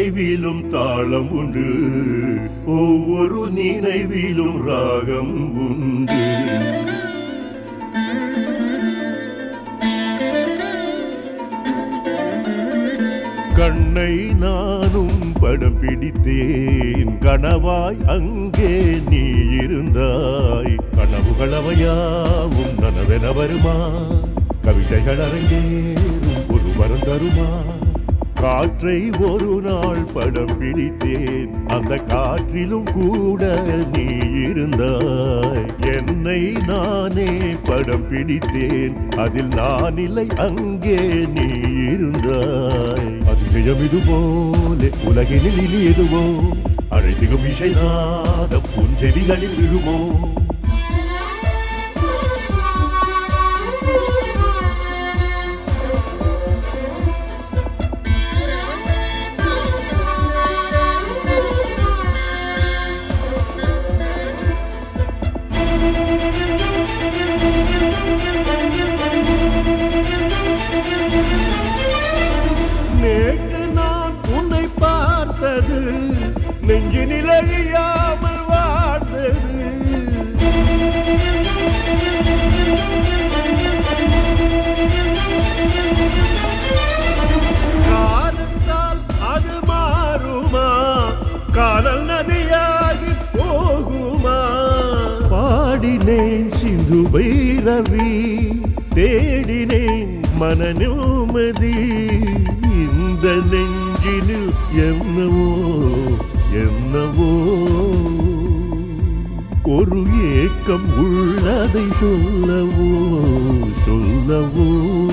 நினைவிலும் தாளம் உண்டு ஒவ்வொரு நினைவிலும் ராகம் உண்டு கண்ணை நானும் படம் பிடித்தேன் கனவாய் அங்கே நீ இருந்தாய் கனவுகள் அவையாவும் நனவென வருமா கவிதைகள் அரங்கேறும் ஒரு வரம் தருமா காற்றை ஒரு நாள் படம் பிடித்தேன் அந்த காற்றிலும் கூட நீ இருந்தாய் என்னை நானே படம் பிடித்தேன் அதில் நான் இல்லை அங்கே நீ இருந்தாய் அதிசயம் இது போல உலகினில் இனி எதுவோ அழைத்திடும் இசை நாதம் உன் செவிகளில் விழுமோ நேற்று நான் உன்னை பார்த்தது நெஞ்சினில் அழியாமல் வாழ்ந்தது காலத்தால் அது மாறுமா காதல் நதியாகி போகுமா பாடினேன் சிந்து பைரவி தேடினேன் மன நிம்மதி இந்த நெஞ்சினில் என்னவோ என்னவோ ஒரு ஏக்கம் உள்ளதை சொல்லவோ சொல்லவோ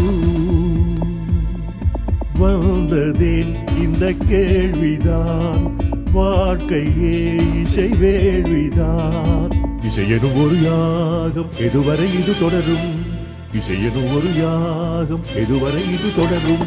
வந்ததேன் இந்த கேள்விதான் வாழ்க்கையே இசை வேள்விதான் இசையெனும் ஒரு யாகம் எதுவரை இது தொடரும் இசையெனும் ஒரு யாகம் எதுவரை இது தொடரும்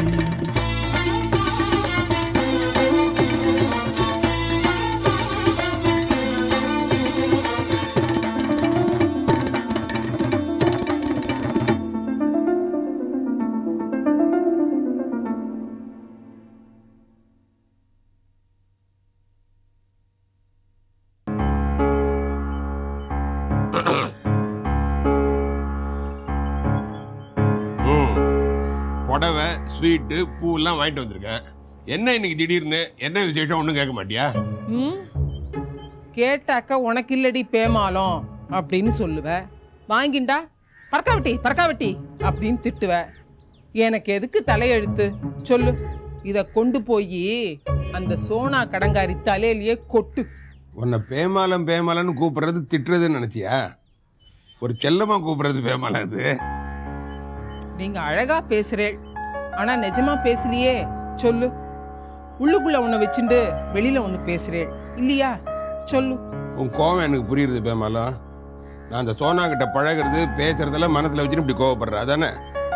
ம். புடவை ஸ்வீட்டு பூவெல்லாம் வாங்கிட்டு வந்திருக்கேன் என்ன இன்னைக்கு திடீர்னு என்ன விசேஷம் ஒன்றும் கேட்க மாட்டியா ம் கேட்டாக்க உனக்கு இல்லடி பேமாலம் அப்படின்னு சொல்லுவ வாங்கிண்டா பறக்காவட்டி பறக்காவட்டி அப்படின்னு திட்டுவ எனக்கு எதுக்கு தலையெழுத்து சொல்லு இத கொண்டு போய் அந்த சோனா கடங்காரி தலையிலேயே கொட்டு உன்னை பேமாலம் பேமாலன்னு கூப்பிடுறது திட்டுறதுன்னு நினைச்சியா ஒரு செல்லமா கூப்பிடுறது பேமாலம் அது நீங்க அழகா பேசுறேள் ஆனா நிஜமா பேசலையே சொல்லு உள்ளுக்குள்ள ஒண்ணு வச்சுண்டு வெளியில ஒண்ணு பேசுறேள் இல்லையா சொல்லு உன் கோவம் எனக்கு புரியுறது பேமாலம் நான் அந்த சோனா கிட்ட பழகுறது பேசுறதெல்லாம் மனசுல வச்சுட்டு இப்படி கோவப்படுற அதானே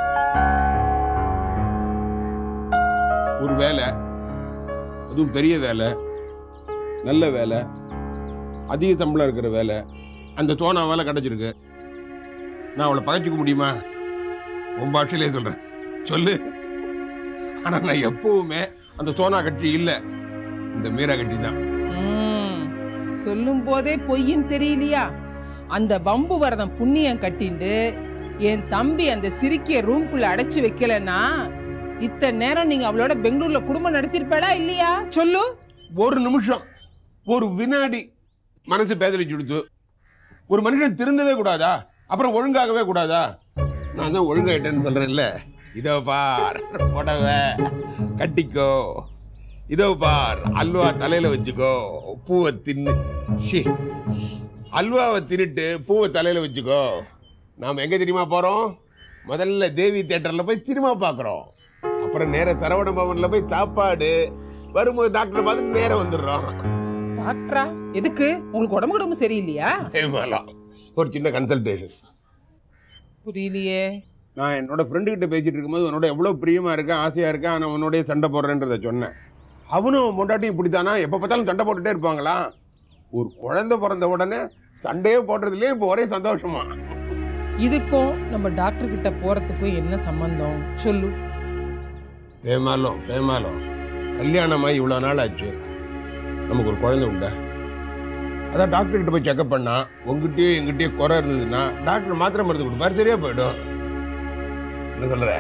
ஒரு வேலை அதுவும் பெரிய வேலை நல்ல வேலை அதிக சம்பளம் இருக்கிற வேலை அந்த சோனா வேலை கிடைச்சிருக்கு நான் அவளை பகைச்சிக்க முடியுமா உன் பாஷையிலே சொல்றேன் சொல்லு ஆனா நான் எப்பவுமே அந்த சோனா கட்சி இல்லை இந்த மீரா கட்சி தான் ம், சொல்லும் போதே பொய்ன்னு தெரியலையா அந்த வம்பு வரதம் புண்ணியம் கட்டிண்டு என் தம்பி அந்த சிரிக்கிய ரூம்குள்ள அடைச்சு வைக்கலன்னா இத்தனை நேரம் நீங்க அவளோட பெங்களூர்ல குடும்பம் நடத்திருப்பேடா இல்லையா சொல்லு ஒரு நிமிஷம் ஒரு வினாடி மனசு பேதலிச்சு கொடுத்து ஒரு மனுஷன் திருந்தவே கூடாதா அப்புறம் ஒழுங்காகவே கூடாதா நான் தான் ஒழுங்காயிட்டேன்னு சொல்றேன்ல இதோ பார் புடவை கட்டிக்கோ இதோ பார் அல்வா தலையில வச்சுக்கோ பூவை தின்னு ஷி அல்வாவை தின்னுட்டு பூவை தலையில வச்சுக்கோ நாம் எங்க தெரியுமா போறோம் முதல்ல தேவி தியேட்டர்ல போய் சினிமா பார்க்குறோம் அப்புறம் நேர சரவண பவன்ல போய் சாப்பாடு வரும்போது டாக்டர் பார்த்துட்டு நேரம் வந்துடுறோம் டாக்டரா எதுக்கு உங்களுக்கு உடம்பு உடம்பு சரியில்லையா ஏமாலாம். ஒரு சின்ன கன்சல்டேஷன் புரியலையே நான் என்னோட ஃப்ரெண்டு கிட்ட பேசிட்டு இருக்கும்போது உன்னோட எவ்வளோ பிரியமா இருக்கேன் ஆசையா இருக்கேன் ஆனால் உன்னோடய சண்டை போடுறேன்றத சொன்னேன் அவனும் பொண்டாட்டியும் இப்படித்தானா எப்போ பார்த்தாலும் சண்டை போட்டுட்டே இருப்பாங்களா ஒரு குழந்தை பிறந்த உடனே சண்டையே போடுறதுலேயே இப்போ ஒரே சந்தோஷமா இதுக்கும் நம்ம டாக்டர் கிட்ட போறதுக்கும் என்ன சம்பந்தம் சொல்லு பேமாலும் பேமாலும் கல்யாணமாகி இவ்வளோ நாள் ஆச்சு நமக்கு ஒரு குழந்தை உண்டா அதான் டாக்டர் கிட்ட போய் செக்அப் பண்ணா உங்ககிட்டயே எங்கிட்டயே குறை இருந்ததுன்னா டாக்டர் மாத்திரை மருந்து கொடுப்பாரு சரியா போயிடும் என்ன சொல்ற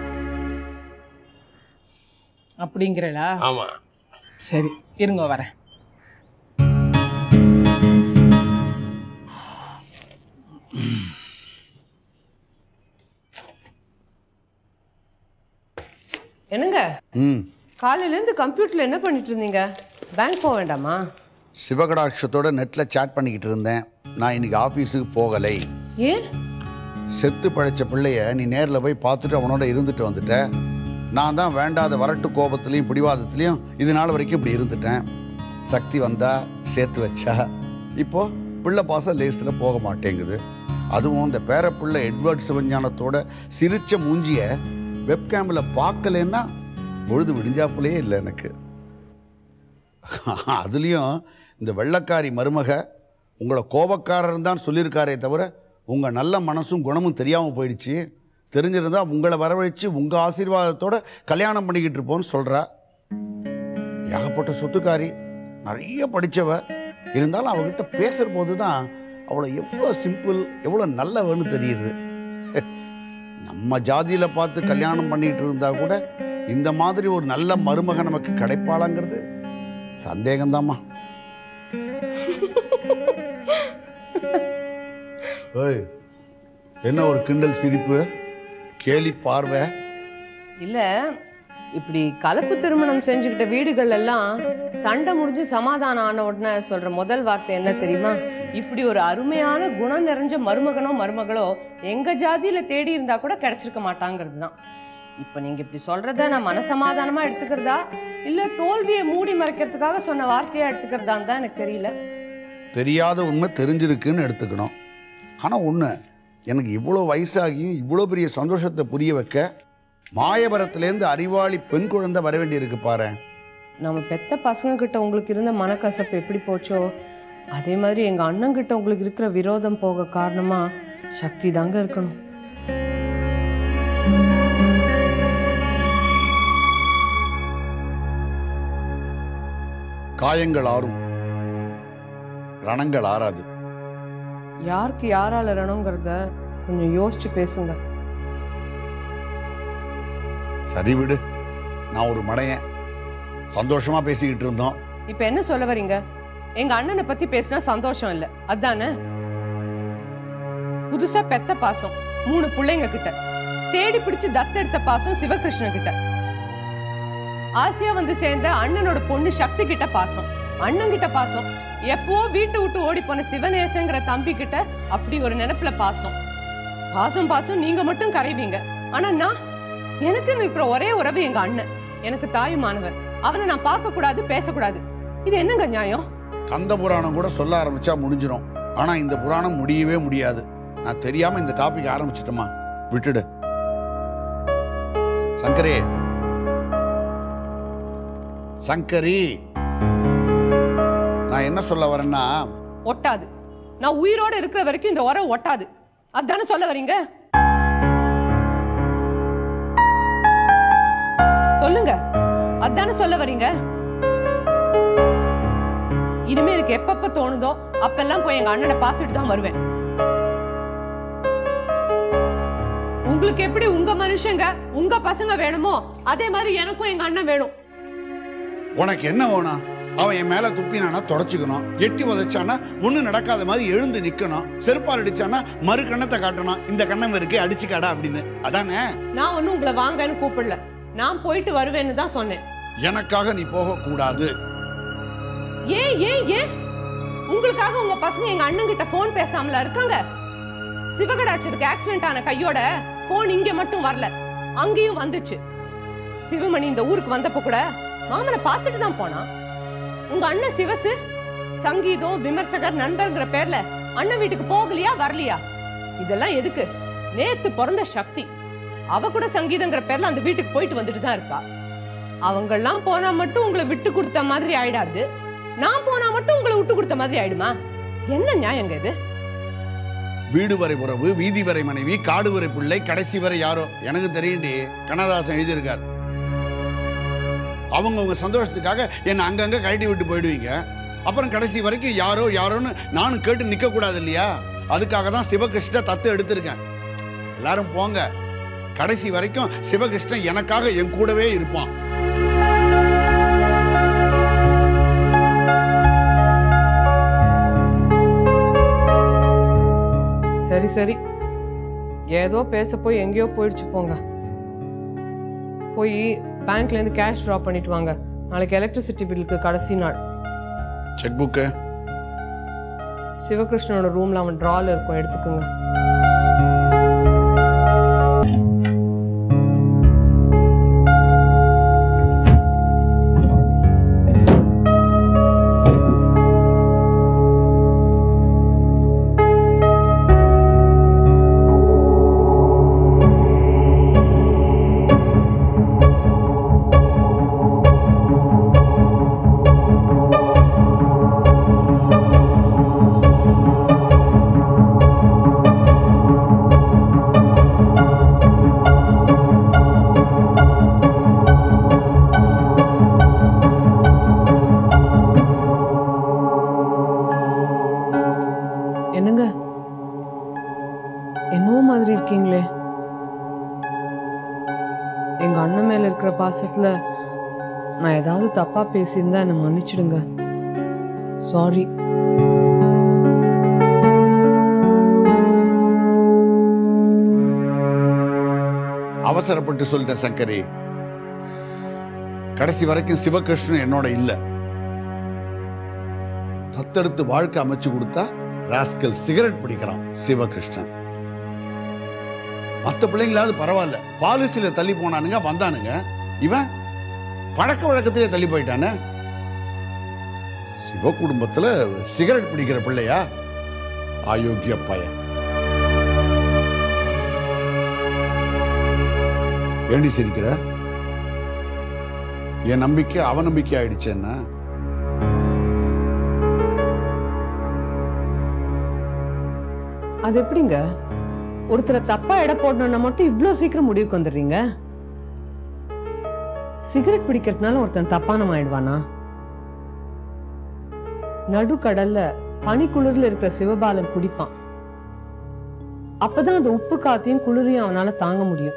அப்படிங்கிறளா ஆமா சரி இருங்க வரேன் என்னங்க ம் காலையிலேருந்து கம்ப்யூட்டரில் என்ன பண்ணிட்டு இருந்தீங்க பேங்க் போக வேண்டாமா சிவகடாட்சத்தோட நெட்டில் சேட் பண்ணிக்கிட்டு இருந்தேன் நான் இன்னைக்கு ஆஃபீஸுக்கு போகலை ஏன் செத்து பழைச்ச பிள்ளைய நீ நேரில் போய் பார்த்துட்டு அவனோட இருந்துட்டு வந்துட்ட நான் தான் வேண்டாத வரட்டு கோபத்துலேயும் பிடிவாதத்துலேயும் இது நாள் வரைக்கும் இப்படி இருந்துட்டேன் சக்தி வந்தா சேர்த்து வச்சா இப்போ பிள்ளை பாசம் லேஸில் போக மாட்டேங்குது அதுவும் இந்த பேரப்பிள்ளை எட்வர்ட் சிவஞானத்தோட சிரிச்ச மூஞ்சிய வெப்கேமில் பார்க்கலன்னா பொழுது விடிஞ்சாப்புலே இல்லை எனக்கு அதுலேயும் இந்த வெள்ளக்காரி மருமக உங்களை கோபக்காரர் தான் சொல்லியிருக்காரே தவிர உங்கள் நல்ல மனசும் குணமும் தெரியாமல் போயிடுச்சு தெரிஞ்சிருந்தா உங்களை வரவழைச்சு உங்கள் ஆசீர்வாதத்தோட கல்யாணம் பண்ணிக்கிட்டு இருப்போன்னு சொல்கிறா ஏகப்பட்ட சொத்துக்காரி நிறைய படித்தவ இருந்தாலும் அவகிட்ட பேசுகிற போது தான் அவளை எவ்வளோ சிம்பிள் எவ்வளோ நல்லவன்னு தெரியுது நம்ம ஜாதியில் பார்த்து கல்யாணம் பண்ணிட்டு இருந்தா கூட இந்த மாதிரி ஒரு நல்ல மருமக நமக்கு கிடைப்பாளாங்கிறது சந்தேகம்தாம்மா ஏய் என்ன ஒரு கிண்டல் சிரிப்பு கேலி பார்வை இல்லை இப்படி கலப்பு திருமணம் செஞ்சுக்கிட்ட வீடுகள் எல்லாம் சண்டை முடிஞ்சு சமாதானம் ஆன உடனே சொல்ற முதல் வார்த்தை என்ன தெரியுமா இப்படி ஒரு அருமையான குணம் நிறைஞ்ச மருமகனோ மருமகளோ எங்க ஜாதியில தேடி இருந்தா கூட கிடைச்சிருக்க மாட்டாங்கிறது தான் இப்போ நீங்க இப்படி சொல்றத நான் மனசமாதானமா எடுத்துக்கிறதா இல்ல தோல்வியை மூடி மறைக்கிறதுக்காக சொன்ன வார்த்தையா எடுத்துக்கிறதான்னு தான் எனக்கு தெரியல தெரியாத உண்மை தெரிஞ்சிருக்குன்னு எடுத்துக்கணும் ஆனால் ஒன்று எனக்கு இவ்வளோ வயசாகியும் இவ்வளோ பெரிய சந்தோஷத்தை புரிய வைக்க மாயபரத்துலேருந்து அறிவாளி பெண் குழந்தை வர வேண்டியிருக்கு பாரு நம்ம பெத்த பசங்க கிட்ட உங்களுக்கு இருந்த மனக்கசப்பு எப்படி போச்சோ அதே மாதிரி எங்க அண்ணன் கிட்ட உங்களுக்கு இருக்கிற விரோதம் போக காரணமா சக்தி தாங்க இருக்கணும் காயங்கள் ஆறும் ரணங்கள் ஆறாது யாருக்கு யாரால ரணங்கிறத கொஞ்சம் யோசிச்சு பேசுங்க சரி விடு நான் ஒரு மடையன் சந்தோஷமா பேசிக்கிட்டு இருந்தோம் இப்ப என்ன சொல்ல வரீங்க எங்க அண்ணனை பத்தி பேசினா சந்தோஷம் இல்ல அதானே புதுசா பெத்த பாசம் மூணு பிள்ளைங்க கிட்ட தேடி பிடிச்சு தத்தெடுத்த பாசம் சிவகிருஷ்ணன் கிட்ட ஆசையா வந்து சேர்ந்த அண்ணனோட பொண்ணு சக்தி கிட்ட பாசம் அண்ணன் கிட்ட பாசம் எப்போ வீட்டை விட்டு ஓடி போன சிவநேசங்கிற தம்பி கிட்ட அப்படி ஒரு நினைப்புல பாசம் பாசம் பாசம் நீங்க மட்டும் கரைவீங்க ஆனா நான் எனக்குன்னு இருக்கிற ஒரே உறவு எங்க அண்ணன் எனக்கு தாயுமானவர் அவனை நான் பார்க்க கூடாது பேசக்கூடாது இது என்னங்க நியாயம் கந்த புராணம் கூட சொல்ல ஆரம்பிச்சா முடிஞ்சிடும் ஆனா இந்த புராணம் முடியவே முடியாது நான் தெரியாம இந்த டாபிக் ஆரம்பிச்சிட்டோமா விட்டுடு சங்கரே சங்கரி நான் என்ன சொல்ல வரேன்னா ஒட்டாது நான் உயிரோட இருக்கிற வரைக்கும் இந்த உறவு ஒட்டாது அதானே சொல்ல வரீங்க சொல்லுங்க அதானே சொல்ல வரீங்க இனிமே எனக்கு எப்பப்ப தோணுதோ அப்பெல்லாம் போய் எங்க அண்ணனை பார்த்துட்டு தான் வருவேன் உங்களுக்கு எப்படி உங்க மனுஷங்க உங்க பசங்க வேணுமோ அதே மாதிரி எனக்கும் எங்க அண்ணன் வேணும் உனக்கு என்ன வேணும் அவன் என் மேல துப்பினானா தொடச்சுக்கணும் எட்டி உதைச்சானா ஒண்ணு நடக்காத மாதிரி எழுந்து நிக்கணும் செருப்பால் அடிச்சானா மறு கண்ணத்தை காட்டணும் இந்த கண்ணம் இருக்கு அடிச்சுக்காடா அப்படின்னு அதானே நான் ஒன்னும் உங்களை வாங்கன்னு கூப்பிடல நான் போயிட்டு வருவேன்னு தான் சொன்னேன் எனக்காக நீ போக கூடாது ஏன் ஏன் ஏன் உங்களுக்காக உங்க பசங்க எங்க அண்ணன் கிட்ட போன் பேசாமல இருக்காங்க சிவகடாச்சருக்கு ஆக்சிடென்ட் ஆன கையோட போன் இங்க மட்டும் வரல அங்கேயும் வந்துச்சு சிவமணி இந்த ஊருக்கு வந்தப்ப கூட மாமனை பார்த்துட்டு தான் போனான் உங்க அண்ணன் சிவசு சங்கீதம் விமர்சகர் நண்பர்ங்கிற பேர்ல அண்ணன் வீட்டுக்கு போகலையா வரலையா இதெல்லாம் எதுக்கு நேத்து பிறந்த சக்தி அவ கூட சங்கீதங்கிற பேர்ல அந்த வீட்டுக்கு போயிட்டு வந்துட்டு தான் இருக்கா அவங்கெல்லாம் போனா மட்டும் உங்களை விட்டு கொடுத்த மாதிரி ஆயிடாது நான் போனா மட்டும் உங்களை விட்டு கொடுத்த மாதிரி ஆயிடுமா என்ன நியாயங்க இது வீடு வரை உறவு வீதி வரை மனைவி காடு வரை பிள்ளை கடைசி வரை யாரோ எனக்கு தெரியும்டி கண்ணதாசன் எழுதியிருக்கார் அவங்கவுங்க சந்தோஷத்துக்காக என்னை அங்கங்கே கழட்டி விட்டு போயிடுவீங்க அப்புறம் கடைசி வரைக்கும் யாரோ யாரோன்னு நானும் கேட்டு நிற்க கூடாது இல்லையா அதுக்காக தான் சிவகிருஷ்ண தத்து எடுத்திருக்கேன் எல்லாரும் போங்க கடைசி வரைக்கும் சிவகிருஷ்ணன் எனக்காக என் கூடவே இருப்பான் சரி சரி ஏதோ பேச போய் எங்கேயோ போயிடுச்சு போங்க போய் பேங்க்ல இருந்து கேஷ் ட்ரா பண்ணிட்டு வாங்க நாளைக்கு எலக்ட்ரிசிட்டி பில்லுக்கு கடைசி நாள் செக் புக்கு சிவகிருஷ்ணனோட ரூம்ல அவன் ட்ரால இருக்கும் எடுத்துக்கோங்க என்னங்க என்னவோ மாதிரி இருக்கீங்களே எங்க அண்ணன் மேல இருக்கிற பாசத்துல நான் ஏதாவது தப்பா பேசியிருந்தா என்னை மன்னிச்சிடுங்க சாரி அவசரப்பட்டு சொல்லிட்டேன் சங்கரி கடைசி வரைக்கும் சிவகிருஷ்ணன் என்னோட இல்ல தத்தெடுத்து வாழ்க்கை அமைச்சு கொடுத்தா ராஸ்கல் சிகரெட் பிடிக்கிறான் சிவகிருஷ்ணன் மத்த பிள்ளைங்களாவது பரவாயில்ல பாலிசியில தள்ளி போனானுங்க வந்தானுங்க இவன் பழக்க வழக்கத்திலே தள்ளி போயிட்டானே சிவ குடும்பத்துல சிகரெட் பிடிக்கிற பிள்ளையா அயோக்கிய பையன் ஏண்டி சிரிக்கிற என் நம்பிக்கை அவநம்பிக்கை ஆயிடுச்சேன்னா அது எப்படிங்க ஒருத்தரை தப்பா எடை போடணும்னா மட்டும் இவ்ளோ சீக்கிரம் முடிவுக்கு வந்துடுறீங்க சிகரெட் பிடிக்கிறதுனால ஒருத்தன் தப்பானம் ஆயிடுவானா நடுக்கடல்ல பனிக்குளிர்ல இருக்கிற சிவபாலன் குடிப்பான் அப்பதான் அந்த உப்பு காத்தையும் குளிரையும் அவனால தாங்க முடியும்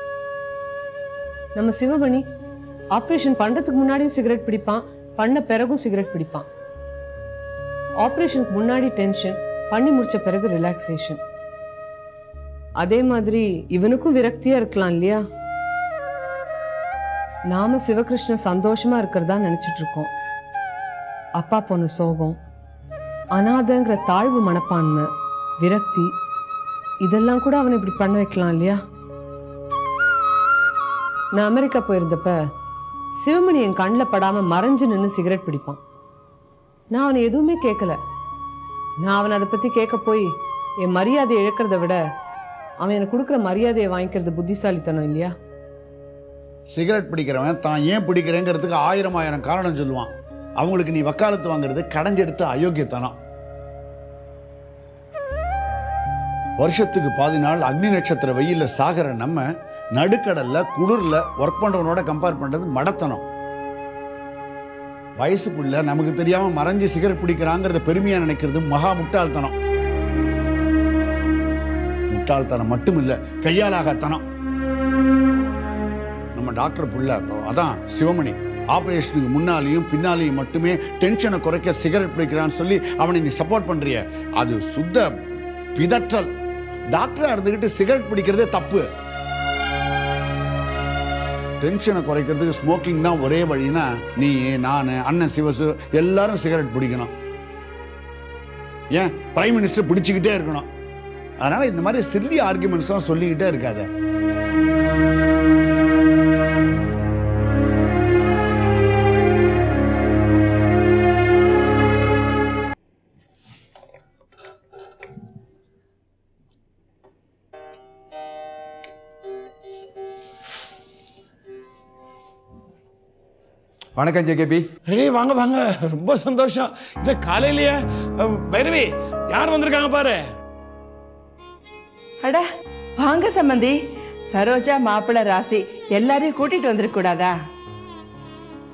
நம்ம சிவமணி ஆபரேஷன் பண்றதுக்கு முன்னாடியும் சிகரெட் பிடிப்பான் பண்ண பிறகும் சிகரெட் பிடிப்பான் ஆபரேஷனுக்கு முன்னாடி டென்ஷன் பண்ணி முடிச்ச பிறகு ரிலாக்ஸேஷன் அதே மாதிரி இவனுக்கும் விரக்தியா இருக்கலாம் இல்லையா நாம சிவகிருஷ்ணன் சந்தோஷமா இருக்கிறதா நினைச்சிட்டு இருக்கோம் அப்பா போன சோகம் அனாதைங்கிற தாழ்வு மனப்பான்மை விரக்தி இதெல்லாம் கூட அவனை இப்படி பண்ண வைக்கலாம் இல்லையா நான் அமெரிக்கா போயிருந்தப்ப சிவமணி என் கண்ணில் படாம மறைஞ்சு நின்று சிகரெட் பிடிப்பான் நான் அவனை எதுவுமே கேட்கல நான் அவனை அதை பத்தி கேட்க போய் என் மரியாதையை இழக்கிறத விட அவன் எனக்கு கொடுக்குற மரியாதையை வாங்கிக்கிறது புத்திசாலித்தனம் இல்லையா சிகரெட் பிடிக்கிறவன் தான் ஏன் பிடிக்கிறேங்கிறதுக்கு ஆயிரம் ஆயிரம் காரணம் சொல்லுவான் அவங்களுக்கு நீ வக்காலத்து வாங்குறது கடைஞ்செடுத்த அயோக்கியத்தனம் வருஷத்துக்கு பாதி நாள் அக்னி நட்சத்திர வெயில்ல சாகிற நம்ம நடுக்கடல்ல குளிர்ல ஒர்க் பண்றவனோட கம்பேர் பண்றது மடத்தனம் வயசுக்குள்ள நமக்கு தெரியாம மறைஞ்சு சிகரெட் பிடிக்கிறாங்கிறத பெருமையா நினைக்கிறது மகா முட்டாள்தனம் முட்டாள்தனம் மட்டும் இல்ல கையாலாகத்தனம் நம்ம டாக்டர் புள்ள இப்போ அதான் சிவமணி ஆபரேஷனுக்கு முன்னாலேயும் பின்னாலேயும் மட்டுமே டென்ஷனை குறைக்க சிகரெட் பிடிக்கிறான்னு சொல்லி அவனை நீ சப்போர்ட் பண்றிய அது சுத்த பிதற்றல் டாக்டரா இருந்துகிட்டு சிகரெட் பிடிக்கிறதே தப்பு டென்ஷனை குறைக்கிறதுக்கு ஸ்மோக்கிங் தான் ஒரே வழினா நீ நான் அண்ணன் சிவசு எல்லாரும் சிகரெட் பிடிக்கணும் ஏன் பிரைம் மினிஸ்டர் பிடிச்சிக்கிட்டே இருக்கணும் அதனால இந்த மாதிரி சில்லி ஆர்குமெண்ட்ஸ்லாம் சொல்லிக்கிட்டே இருக்காத வணக்கம் ஜேகேபி ஏய் வாங்க வாங்க ரொம்ப சந்தோஷம் இந்த காலையிலேயே அஹ், பைரவி யார் வந்திருக்காங்க பாரு அட வாங்க சம்மந்தி சரோஜா மாப்பிள்ளை ராசி எல்லாரையும் கூட்டிட்டு வந்துருக்க கூடாதா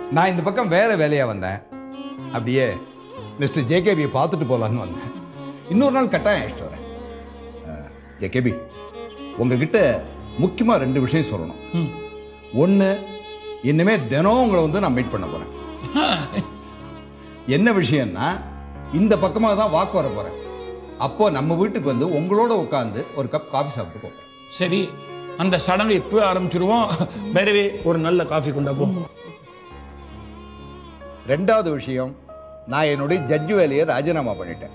நான் இந்த பக்கம் வேற வேலையாக வந்தேன் அப்படியே மிஸ்டர் ஜேகேபியை பார்த்துட்டு போகலான்னு வந்தேன் இன்னொரு நாள் கட்டாயம் அழைச்சிட்டு வரேன் ஜேகேபி உங்ககிட்ட முக்கியமாக ரெண்டு விஷயம் சொல்லணும் ஒன்று இனிமே தினம் உங்களை வந்து நான் மீட் பண்ண போகிறேன் என்ன விஷயம்னா இந்த பக்கமாக தான் வாக்கு வர போகிறேன் அப்போ நம்ம வீட்டுக்கு வந்து உங்களோட உட்காந்து ஒரு கப் காஃபி சாப்பிட்டு போகிறேன் சரி அந்த சடங்கை இப்போ ஆரம்பிச்சிருவோம் பைரவி ஒரு நல்ல காஃபி கொண்டா போ ரெண்டாவது விஷயம் நான் என்னுடைய ஜட்ஜு வேலையை ராஜினாமா பண்ணிட்டேன்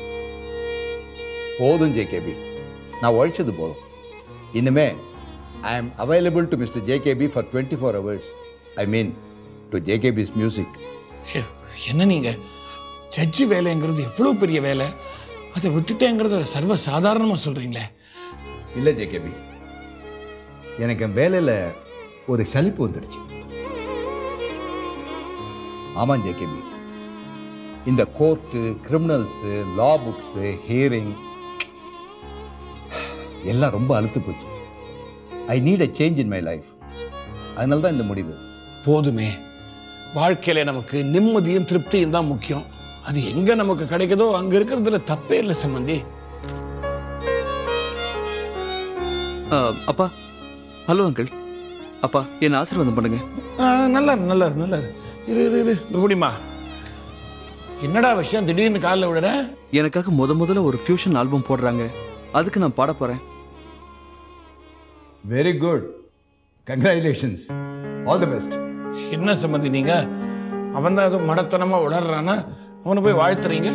போதும் ஜேகேபி நான் உழைச்சது போதும் இனிமே I am available to mister JKB for twenty four hours I mean to JKB's music hey, என்ன நீங்க ஜட்ஜி வேலைங்கிறது எவ்வளவு பெரிய வேலை அதை விட்டுட்டேங்கிறத சர்வ சாதாரணமா சொல்றீங்களே இல்லை ஜேகேபி எனக்கு என் வேலையில் ஒரு சலிப்பு வந்துடுச்சு ஆமாம் ஜேகேபி இந்த court criminals law books hearing எல்லாம் ரொம்ப அழுத்து போச்சு I need a change in my life அதனால தான் இந்த முடிவு போதுமே வாழ்க்கையில நமக்கு நிம்மதியும் திருப்தியும் தான் முக்கியம் அது எங்க நமக்கு கிடைக்குதோ அங்க இருக்கிறதுல தப்பே இல்லை சம்பந்தி ஆ, அப்பா ஹலோ அங்கிள் அப்பா என்ன ஆசீர்வாதம் பண்ணுங்க ஆ, நல்லா இரு, நல்லா இரு, நல்லா இரு. இரு இரு இரு இந்த முடியுமா என்னடா விஷயம் திடீர்னு காலில் விடுற எனக்காக முத முதல்ல ஒரு ஃபியூஷன் ஆல்பம் போடுறாங்க அதுக்கு நான் பாட போறேன் very good congratulations all the best என்ன சம்பந்தி நீங்க அவன் தான் ஏதோ மடத்தனமா உளறானா அவனை போய் வாழ்த்துறீங்க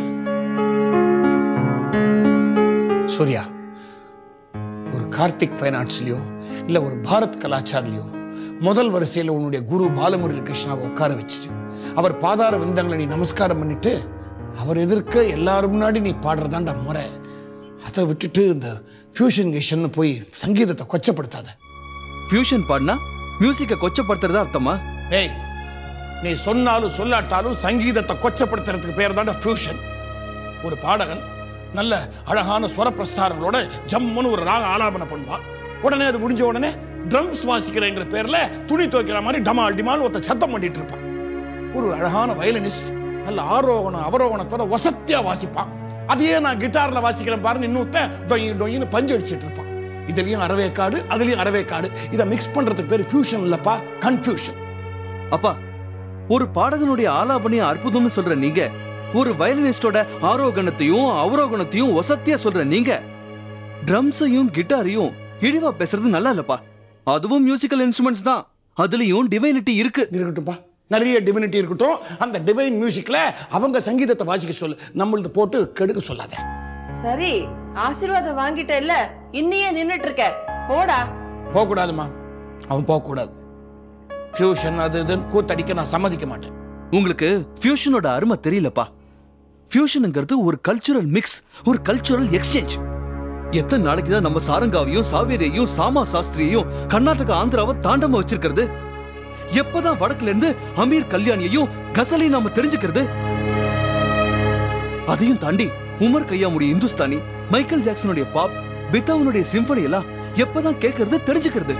சூர்யா ஒரு கார்த்திக் ஃபைனான்ஸ்லயோ இல்ல ஒரு பாரத் கலாச்சார்லயோ முதல் வரிசையில் உன்னுடைய குரு பாலமுரளி கிருஷ்ணாவை உட்கார வச்சுட்டு அவர் பாதார விந்தங்களை நீ நமஸ்காரம் பண்ணிட்டு அவர் எதிர்க்க எல்லாரும் முன்னாடி நீ பாடுறதாண்டா முறை அதை விட்டுட்டு இந்த ஃபியூஷன் கிஷன் போய் சங்கீதத்தை கொச்சப்படுத்தாத ஃபியூஷன் பாடினா மியூசிக்கை கொச்சப்படுத்துறதா அர்த்தமா டேய் நீ சொன்னாலும் சொல்லாட்டாலும் சங்கீதத்தை கொச்சப்படுத்துறதுக்கு பேர் தான் ஃபியூஷன் ஒரு பாடகன் நல்ல அழகான ஸ்வர பிரஸ்தாரங்களோட ஜம்முன்னு ஒரு ராக ஆலாபனை பண்ணுவான் உடனே அது முடிஞ்ச உடனே ட்ரம்ஸ் வாசிக்கிறேங்கிற பேர்ல துணி துவைக்கிற மாதிரி டமால் டிமால் ஒருத்த சத்தம் பண்ணிட்டு இருப்பான் ஒரு அழகான வயலினிஸ்ட் நல்ல ஆரோகணம் அவரோகணத்தோட வசத்தியா வாசிப்பான் அதையே நான் கிட்டார்ல வாசிக்கிறேன் பாருன்னு இன்னொருத்தன் டொய் டொயின்னு பஞ்சு அடிச்சிட்டு இருப்பான் இதுலயும் அறவேக்காடு அதுலயும் அறவேக்காடு இதை மிக்ஸ் பண்றதுக்கு பேர் ஃபியூஷன் இல்லப்பா கன்ஃபியூஷன் அப்பா ஒரு பாடகனுடைய ஆலாபனைய அற்புதம்னு சொல்ற நீங்க ஒரு வயலினிஸ்டோட ஆரோகணத்தையும் அவரோகணத்தையும் ஒசத்தியா சொல்ற நீங்க ட்ரம்ஸையும் கிட்டாரையும் இழிவா பேசுறது நல்லா இல்லப்பா அதுவும் மியூசிக்கல் இன்ஸ்ட்ருமெண்ட்ஸ் தான் அதுலயும் டிவைனிட்டி இருக்கு இருக்கட்டும்பா நிறைய டிவினிட்டி இருக்கட்டும் அந்த டிவைன் மியூசிக்ல அவங்க சங்கீதத்தை வாசிக்க சொல்லு நம்மளது போட்டு கெடுக்க சொல்லாத சரி ஆசீர்வாதம் வாங்கிட்ட இல்ல இன்னியே நின்னுட்டு இருக்க போடா போக கூடாதுமா அவன் போக கூடாது ஃபியூஷன் அது இதுன்னு கூத்தடிக்க நான் சம்மதிக்க மாட்டேன் உங்களுக்கு ஃபியூஷனோட அருமை தெரியலப்பா ஃபியூஷனுங்கிறது ஒரு கல்ச்சுரல் மிக்ஸ் ஒரு கல்ச்சுரல் எக்ஸ்சேஞ்ச் எத்தனை நாளைக்கு தான் நம்ம சாரங்காவையும் சாவேரியையும் சாமா சாஸ்திரியையும் கர்நாடக ஆந்திராவை தாண்டமா வச்சிருக்கிறது எப்பதான் வடக்குல இருந்து அமீர் கல்யாணியையும் கசலையும் நாம தெரிஞ்சுக்கிறது அதையும் தாண்டி உமர் கையாமுடைய இந்துஸ்தானி மைக்கேல் ஜாக்சனுடைய பாப் பித்தாவனுடைய சிம்பனி எல்லாம் எப்பதான் கேட்கறது தெரிஞ்சுக்கிறது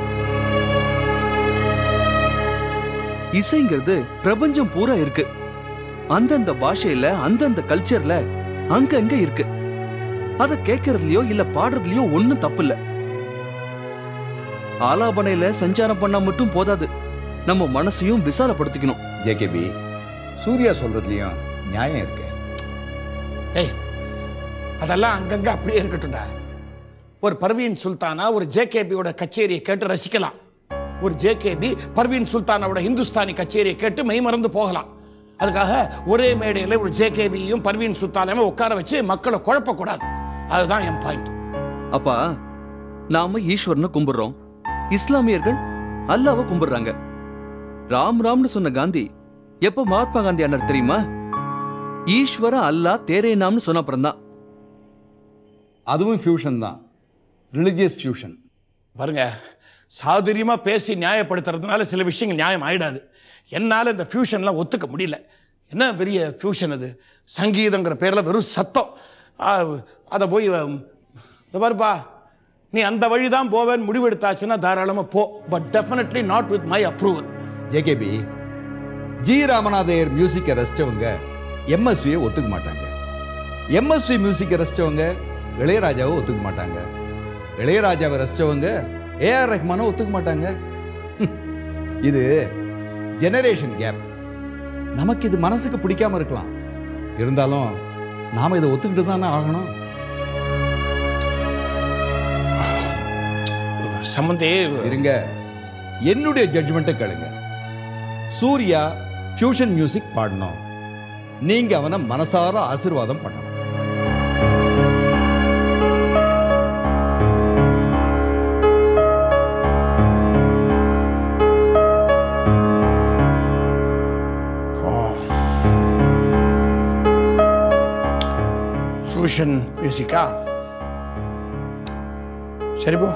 இசைங்கிறது பிரபஞ்சம் பூரா இருக்கு அந்தந்த பாஷையில அந்தந்த கல்ச்சர்ல அங்கங்க இருக்கு அத கேட்கறதுலயோ இல்ல பாடுறதுலயோ ஒண்ணும் தப்பு இல்ல ஆலாபனையில சஞ்சாரம் பண்ணா மட்டும் போதாது நம்ம மனசையும் விசாலப்படுத்திக்கணும் ஜேகேபி சூர்யா சொல்றதுலயும் நியாயம் இருக்கு ஏய் அதெல்லாம் அங்கங்க அப்படியே இருக்கட்டும்டா ஒரு பர்வீன் சுல்தானா ஒரு ஜேகேபியோட கச்சேரியை கேட்டு ரசிக்கலாம் ஒரு ஜேகேபி பர்வீன் சுல்தானோட இந்துஸ்தானி கச்சேரியை கேட்டு மெய் மறந்து போகலாம் அதுக்காக ஒரே மேடையில் ஒரு ஜேகேபியும் பர்வீன் சுல்தானையும் உட்கார வச்சு மக்களை குழப்பக்கூடாது அதுதான் என் பாயிண்ட் அப்பா நாம ஈஸ்வரனை கும்பிடுறோம் இஸ்லாமியர்கள் அல்லாவை கும்பிடுறாங்க ராம் ராம்னு சொன்ன காந்தி எப்ப மகாத்மா காந்தி அண்ணர் தெரியுமா ஈஸ்வர அல்லா தேரேனாம்னு சொன்ன அப்புறம்தான் அதுவும் ஃபியூஷன் தான் ரிலிஜியஸ் ஃபியூஷன் பாருங்க சாதுரியமா பேசி நியாயப்படுத்துறதுனால சில விஷயங்கள் நியாயம் ஆயிடாது என்னால் இந்த ஃபியூஷன்லாம் ஒத்துக்க முடியல என்ன பெரிய ஃபியூஷன் அது சங்கீதங்கிற பேரில் வெறும் சத்தம் ஆ, அதை போய் உம், இந்த பாருப்பா நீ அந்த வழி தான் போவேன்னு முடிவெடுத்தாச்சுன்னா தாராளமாக போ but definitely not with my approval JKB G Ramanathaiyar மியூசிக்கை ரசிச்சவங்க எம்எஸ்வியை ஒத்துக்க மாட்டாங்க எம்எஸ்வி மியூசிக்கை ரசிச்சவங்க இளையராஜாவை ஒத்துக்க மாட்டாங்க இளையராஜாவை ரசிச்சவங்க ஏஆர் ரஹ்மானை ஒத்துக்க மாட்டாங்க ஹம். இது ஜெனரேஷன் கேப் நமக்கு இது மனசுக்கு பிடிக்காம இருக்கலாம் இருந்தாலும் நாம இதை ஒத்துக்கிட்டு தானே ஆகணும் சம்மந்தே இருங்க என்னுடைய ஜட்ஜ்மெண்ட்டை கேளுங்க சூர்யா ஃபியூஷன் மியூசிக் பாடணும் நீங்க அவனை மனசார ஆசீர்வாதம் பண்ணணும் ஃபியூஷன் மியூசிக்கா சரி போ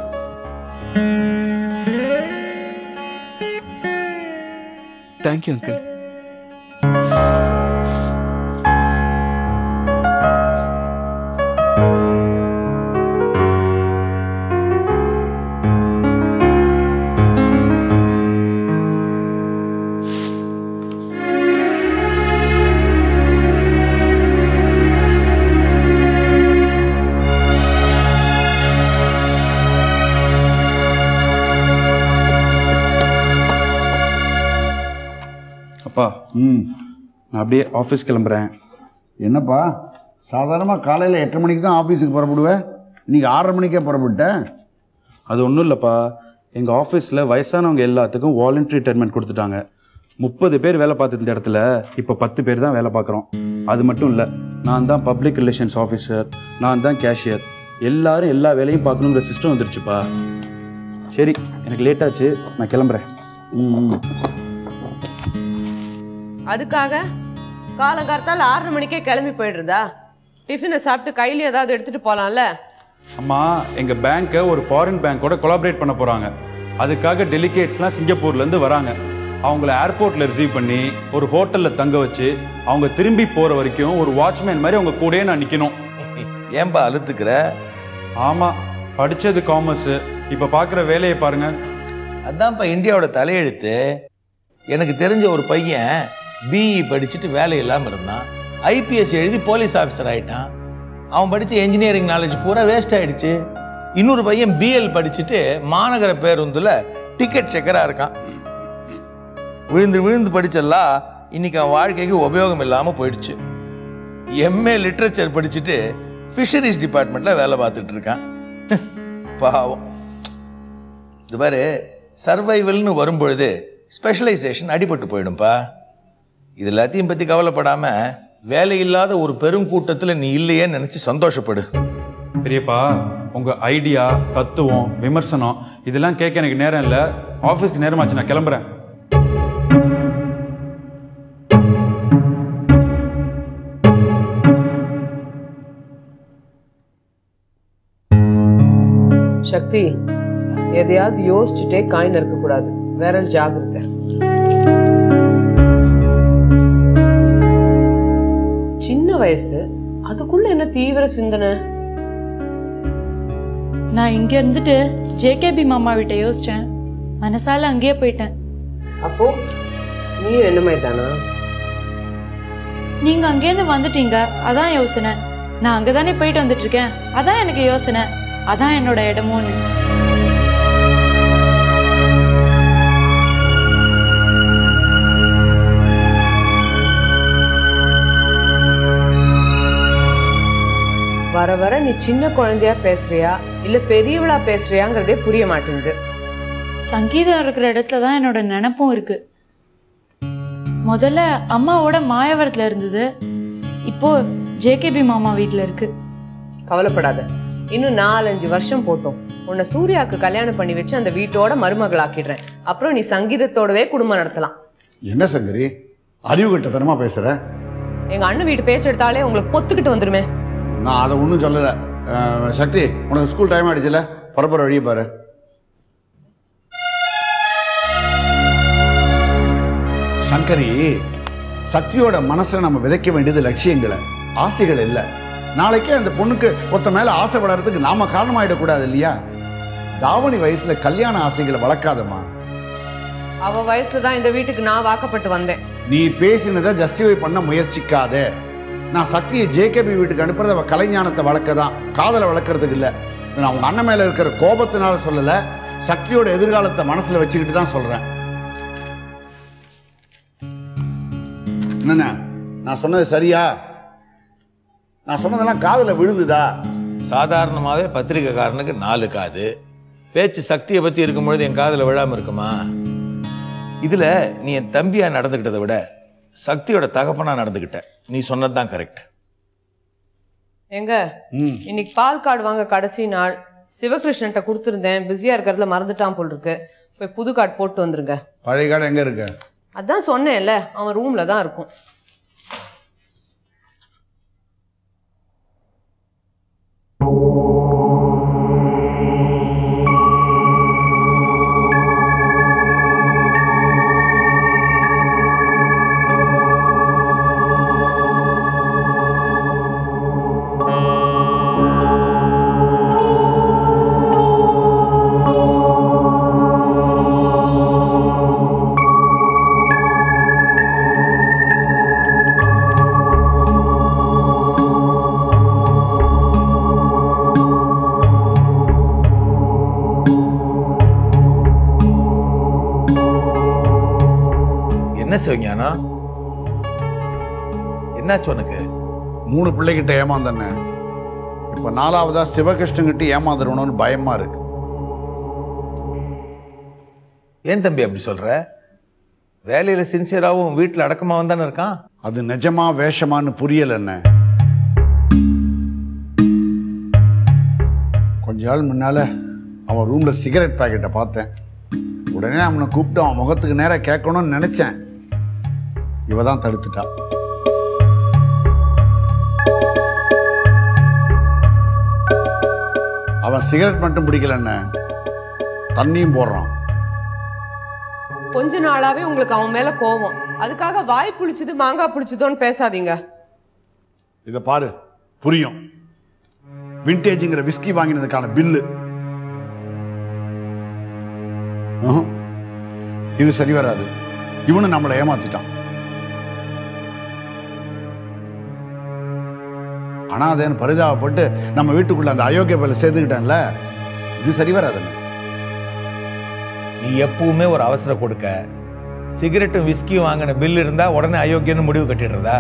தேங்க்யூ அங்கிள் அப்பா ம் நான் அப்படியே ஆஃபீஸ் கிளம்புறேன் என்னப்பா சாதாரணமாக காலையில் எட்டு மணிக்கு தான் ஆஃபீஸுக்கு புறப்படுவேன் இன்னைக்கு ஆறரை மணிக்கே புறப்பட்ட அது ஒன்றும் இல்லைப்பா எங்கள் ஆஃபீஸில் வயசானவங்க எல்லாத்துக்கும் வாலண்டரி ரிட்டைர்மெண்ட் கொடுத்துட்டாங்க முப்பது பேர் வேலை பார்த்துட்டு இருந்த இடத்துல இப்போ பத்து பேர் தான் வேலை பார்க்குறோம் அது மட்டும் இல்லை நான் தான் பப்ளிக் ரிலேஷன்ஸ் ஆஃபீஸர் நான் தான் கேஷியர் எல்லாரும் எல்லா வேலையும் பார்க்கணுங்கிற சிஸ்டம் வந்துருச்சுப்பா சரி எனக்கு லேட் ஆச்சு நான் கிளம்புறேன் ம் அதுக்காக காலங்கார்த்தால ஆறரை மணிக்கே கிளம்பி போயிடுறதா டிஃபனை சாப்பிட்டு கையில ஏதாவது எடுத்துட்டு போலாம்ல அம்மா எங்கள் பேங்க்கை ஒரு ஃபாரின் பேங்க்கோட கொலாபரேட் பண்ண போகிறாங்க அதுக்காக டெலிகேட்ஸ்லாம் சிங்கப்பூர்லேருந்து வராங்க அவங்கள ஏர்போர்ட்டில் ரிசீவ் பண்ணி ஒரு ஹோட்டலில் தங்க வச்சு அவங்க திரும்பி போகிற வரைக்கும் ஒரு வாட்ச்மேன் மாதிரி அவங்க கூடயே நான் நிற்கணும் ஏன்பா அழுத்துக்கிற ஆமாம் படித்தது காமர்ஸு இப்போ பார்க்குற வேலையை பாருங்க அதான்ப்பா இந்தியாவோட தலையெழுத்து எனக்கு தெரிஞ்ச ஒரு பையன் பிஇ படிச்சுட்டு வேலை இல்லாமல் இருந்தான் ஐபிஎஸ் எழுதி போலீஸ் ஆஃபீஸர் ஆயிட்டான் அவன் படித்த என்ஜினியரிங் நாலேஜ் பூரா வேஸ்ட் ஆயிடுச்சு இன்னொரு பையன் பிஎல் படிச்சுட்டு மாநகர பேருந்துல டிக்கெட் செக்கராக இருக்கான் விழுந்து விழுந்து படிச்செல்லாம் இன்னைக்கு அவன் வாழ்க்கைக்கு உபயோகம் இல்லாமல் போயிடுச்சு எம்ஏ லிட்ரேச்சர் படிச்சுட்டு ஃபிஷரிஸ் டிபார்ட்மெண்ட்டில் வேலை பார்த்துட்டு இருக்கான் பாவம் இது பாரு சர்வைவல்னு வரும்பொழுது ஸ்பெஷலைசேஷன் அடிபட்டு போயிடும்பா இது எல்லாத்தையும் பற்றி கவலைப்படாமல் வேலை இல்லாத ஒரு பெருங்கூட்டத்தில் நீ இல்லையேன்னு நினச்சி சந்தோஷப்படு பெரியப்பா உங்கள் ஐடியா தத்துவம் விமர்சனம் இதெல்லாம் கேட்க எனக்கு நேரம் இல்லை ஆஃபீஸ்க்கு நேரமாச்சு நான் கிளம்புறேன் சக்தி எதையாவது யோசிச்சுட்டே காயின் இருக்கக்கூடாது வேற ஜாகிரதை சின்ன வயசு அதுக்குள்ள என்ன தீவிர சிந்தனை நான் இங்க இருந்துட்டு ஜேகேபி மாமா கிட்ட யோசிச்சேன் மனசால அங்கேயே போயிட்டேன் அப்போ நீயும் என்ன மாதிரி தானா நீங்க அங்கேருந்து வந்துட்டீங்க அதான் யோசனை நான் அங்கதானே போயிட்டு வந்துட்டு இருக்கேன் அதான் எனக்கு யோசனை அதான் என்னோட இடமும்னு வர வர நீ சின்ன குழந்தையா பேசுறியா இல்ல பெரியவளா பேசுறியாங்கிறதே புரிய மாட்டேங்குது சங்கீதம் இருக்கிற இடத்துல தான் என்னோட நினப்பும் இருக்கு முதல்ல அம்மாவோட மாயவரத்துல இருந்தது இப்போ ஜேகேபி மாமா வீட்ல இருக்கு கவலைப்படாத இன்னும் நாலஞ்சு வருஷம் போட்டோம் உன்னை சூர்யாவுக்கு கல்யாணம் பண்ணி வச்சு அந்த வீட்டோட மருமகளாக்கிடுறேன் அப்புறம் நீ சங்கீதத்தோடவே குடும்பம் நடத்தலாம் என்ன சங்கரி அறிவு கட்டத்தனமாக பேசுகிற எங்க அண்ணன் வீட்டு பேச்சு எடுத்தாலே உங்களுக்கு பொத்துக்கிட்டு வந்துருமே நான் அதை ஒன்றும் சொல்லலை அஹ், சக்தி உனக்கு ஸ்கூல் டைம் ஆயிடுச்சுல பரப்புற வழியை பாரு சங்கரி சக்தியோட மனசை நம்ம விதைக்க வேண்டியது லட்சியங்களை ஆசைகள் இல்லை நாளைக்கே அந்த பொண்ணுக்கு ஒருத்த மேல ஆசை வளர்றதுக்கு நாம காரணமாயிடக்கூடாது இல்லையா தாவணி வயசுல கல்யாண ஆசைகளை வளர்க்காதம்மா அவ வயசுல தான் இந்த வீட்டுக்கு நான் வாக்கப்பட்டு வந்தேன் நீ பேசினதை ஜஸ்டிஃபை பண்ண முயற்சிக்காதே நான் சக்தியை ஜேகேபி வீட்டுக்கு அனுப்புறது அவ கலைஞானத்தை வளர்க்க தான் காதலை வளர்க்கறதுக்கு இல்லை நான் உங்க அண்ணன் மேல இருக்கிற கோபத்தினால சொல்லல சக்தியோட எதிர்காலத்தை மனசுல வச்சுக்கிட்டு தான் சொல்றேன் என்னண்ணே நான் சொன்னது சரியா நான் சொன்னதெல்லாம் காதுல விழுந்துதா சாதாரணமாகவே பத்திரிக்கைக்காரனுக்கு நாலு காது பேச்சு சக்தியை பற்றி இருக்கும்பொழுது என் காதில் விழாமல் இருக்குமா இதில் நீ என் தம்பியா நடந்துக்கிட்டதை விட சக்தியோட தகப்பனா நடந்துக்கிட்ட நீ சொன்னது தான் கரெக்ட் எங்க இன்னைக்கு பால் கார்டு வாங்க கடைசி நாள் சிவகிருஷ்ணன்ட்ட கொடுத்துருந்தேன் பிஸியா இருக்கிறதுல மறந்துட்டான் போல் இருக்கு போய் புது கார்டு போட்டு வந்துருங்க பழைய கார்டு எங்க இருக்கு அதான் சொன்னேன்ல அவன் ரூம்ல தான் இருக்கும் என்ன சிவஞானம் என்னாச்சு உனக்கு மூணு பிள்ளைகிட்ட ஏமாந்தண்ணே இப்ப நாலாவதா சிவகிருஷ்ணன் கிட்ட ஏமாந்துடணும்னு பயமா இருக்கு ஏன் தம்பி அப்படி சொல்ற வேலையில சின்சியராகவும் வீட்டில் அடக்கமாகவும் தானே இருக்கான் அது நிஜமா வேஷமான்னு புரியல என்ன கொஞ்ச நாள் முன்னால அவன் ரூம்ல சிகரெட் பாக்கெட்டை பார்த்தேன் உடனே அவனை கூப்பிட்டு அவன் முகத்துக்கு நேரா கேட்கணும்னு நினைச்சேன் இவ தான் தடுத்துட்டா அவன் சிகரெட் மட்டும் பிடிக்கல என்ன தண்ணியும் போடுறான் கொஞ்ச நாளாவே உங்களுக்கு அவன் மேல கோவம் அதுக்காக வாய் புளிச்சது மாங்காய் புளிச்சதோன்னு பேசாதீங்க இதை பாரு புரியும் விண்டேஜ்ங்கிற விஸ்கி வாங்கினதுக்கான பில்லு ம்ஹும். இது சரி வராது இவனு நம்மளை ஏமாத்திட்டான் அனாதேன்னு பரிதாபப்பட்டு நம்ம வீட்டுக்குள்ள அந்த அயோக்கிய பயில சேர்த்துக்கிட்டேன்ல இது சரி வராதுன்னு நீ எப்பவுமே ஒரு அவசர கொடுக்க சிகரெட்டும் விஸ்கியும் வாங்கின பில் இருந்தா உடனே அயோக்கியன்னு முடிவு கட்டிடுறதா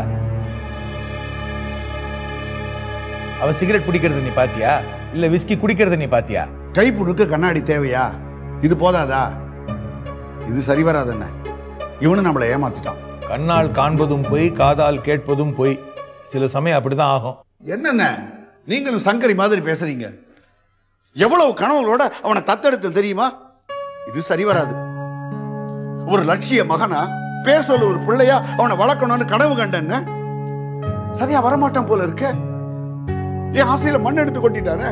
அவன் சிகரெட் பிடிக்கிறது நீ பாத்தியா இல்ல விஸ்கி குடிக்கிறது நீ பாத்தியா கைப்புடுக்கு கண்ணாடி தேவையா இது போதாதா இது சரி வராதுன்னு இவனு நம்மளை ஏமாத்திட்டான் கண்ணால் காண்பதும் பொய் காதால் கேட்பதும் பொய் சில சமயம் அப்படிதான் ஆகும் என்னென்ன நீங்களும் சங்கரி மாதிரி பேசுறீங்க எவ்வளவு கனவுகளோட அவனை தத்தெடுத்து தெரியுமா இது சரி வராது ஒரு லட்சிய மகனா பேர் சொல்ல ஒரு பிள்ளையா அவனை வளர்க்கணும்னு கனவு கண்டேன்னு சரியா வரமாட்டான் போல இருக்க என் ஆசையில மண் எடுத்து கொட்டிட்டானே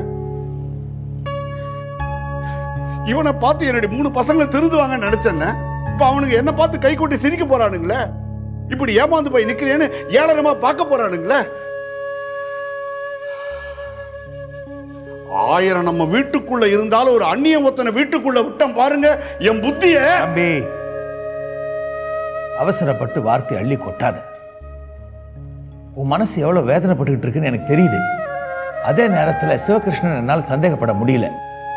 இவனை பார்த்து என்னுடைய மூணு பசங்களை திருந்துவாங்கன்னு நினைச்சேன்னு இப்ப அவனுக்கு என்ன பார்த்து கை கொட்டி சிரிக்க போறானுங்களே இப்படி ஏமாந்து போய் நிக்கிறேன்னு ஏளனமா பார்க்க போறானுங்களே ஆயிரம் நம்ம வீட்டுக்குள்ள இருந்தாலும் ஒரு அந்நியம் ஒத்தனை வீட்டுக்குள்ள விட்டோம் பாருங்க என் புத்திய தம்பி அவசரப்பட்டு வார்த்தை அள்ளி கொட்டாத உன் மனசு எவ்வளவு வேதனைப்பட்டுக்கிட்டு இருக்குன்னு எனக்கு தெரியுது அதே நேரத்தில் சிவகிருஷ்ணன் என்னால் சந்தேகப்பட முடியல